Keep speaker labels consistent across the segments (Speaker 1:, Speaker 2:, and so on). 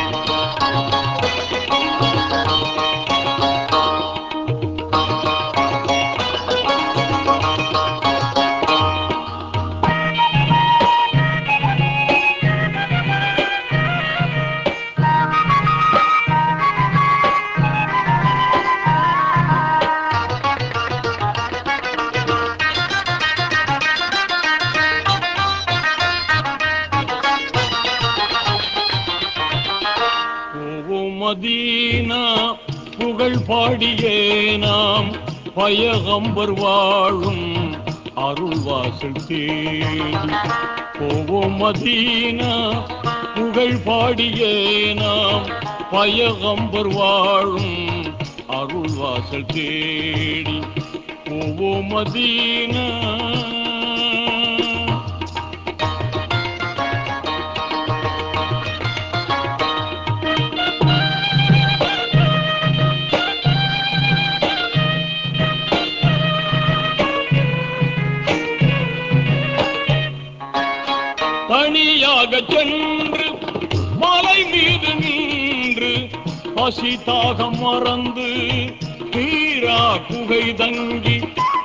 Speaker 1: போவோம் மதீனா புகழ் பாடியே நாம் பயகம்பர் வாழும் அருள்வாசல் தேடி போவோம் மதீனா புகழ் பாடியே நாம் பயகம்பர் வாழும் அருள்வாசல் தேடி போவோம் மதீனா தனியாக சென்று மலை மீது நின்று பசி தாகம் மறந்து தீரா குகை தங்கி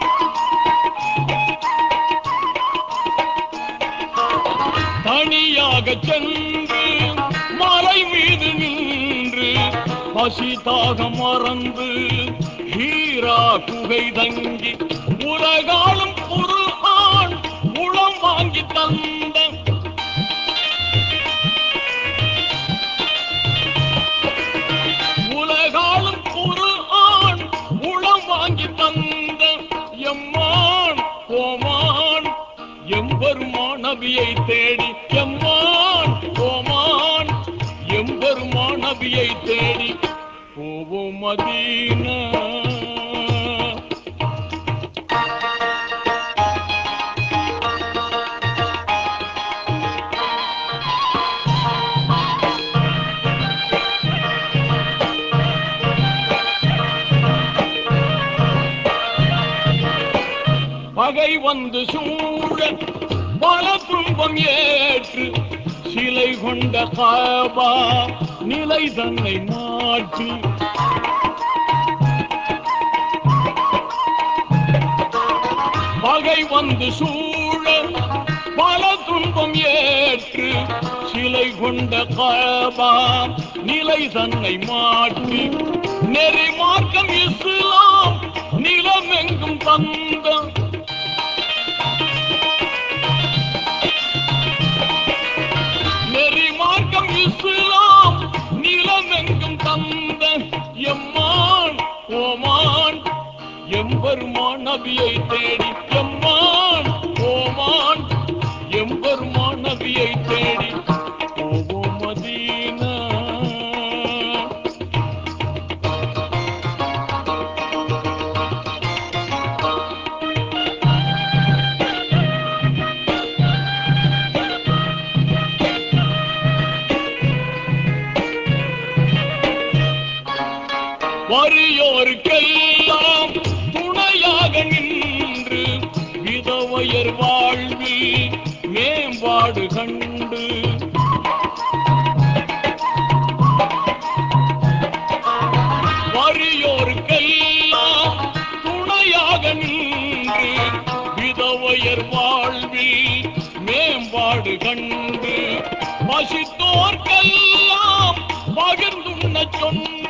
Speaker 1: தனியாக சென்று மலை மீது நின்று பசி தாகம் மறந்து ஹீரா குகை தங்கி உலகாலும் குருஆன் உளம் வாங்கி தந்த உலகாலும் குருஆன் உளம் வாங்கி தந்த எம்மான் கோமான் எம்பெருமான் நபியை தேடி எம்மான் கோமான் எம்பெருமான் நபியை தேடி போவோம் மதீனா பகை வந்து சூழ பல துன்பம் ஏற்று சிலை கொண்ட காபா நிலை தன்னை மாற்றி பகை வந்து சூழ பல துன்பம் ஏற்று சிலை கொண்ட காபா நிலை தன்னை மாற்றி நெறி மார்க்கம் இஸ்லாம் நிலமெங்கும் தந்த நெறி மார்க்கம் இஸ்லாம் நிலமெங்கும் தந்த எம்மான் ஓமான் எம்பெருமான் நபியை தேடி எம்மான் ஓமான் எம்பெருமான் நபியை தேடி போவோம் மதீனா வறியோருக்கெல்லாம் துணையாக நின்று விதவையர் வாழ்வில் மேம்பாடு கண்டு வறியோருக்கெல்லாம் துணையாக நின்று விதவையர் வாழ்வில் மேம்பாடு கண்டு பசித்தோர்க்கெல்லாம் பகிர்ந்துண்ண சொன்ன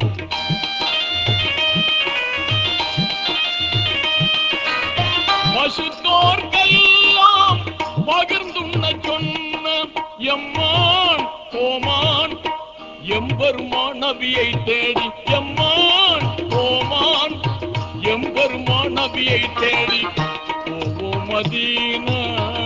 Speaker 1: பசுத்தோர்க்கெல்லாம் பகிர்ந்துண்ண சொன்ன எம்மான் கோமான் எம்பெருமான் நபியை தேடி எம்மான் கோமான் எம்பெருமான் நபியை தேடி போவோம் மதீனா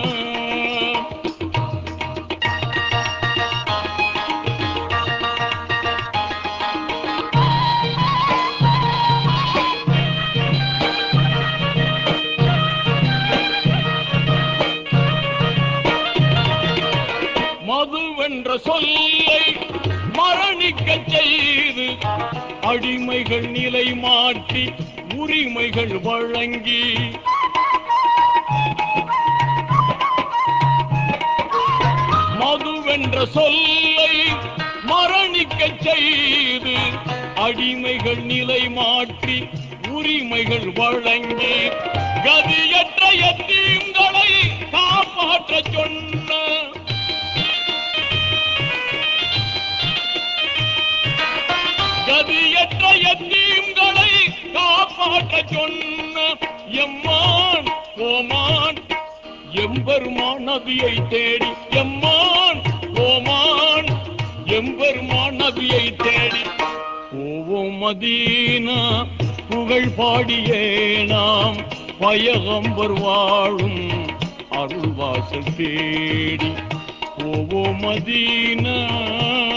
Speaker 1: மதுவென்ற சொல்லை மரணிக்கச் செய்து அடிமைகள் நிலை மாற்றி உரிமைகள் வழங்கி மதுவென்ற சொல்லை மரணிக்க செய்து அடிமைகள் நிலை மாற்றி உரிமைகள் வழங்கி கதியற்ற எத்தீம்களை காப்பாற்ற சொன்ன கதியற்ற எத்தீம்களை காப்பாற்ற சொன்ன எம்மான் கோமான் எம்பெருமான் நபியை தேடி எம்மான் கோமான் எம்பெருமான் நபியை தேடி ஓவோம் மதீனா புகழ் பாடியே நாம் பயகம்பர் வாழும் அருள்வாசல் தேடி ஓவோ மதீனா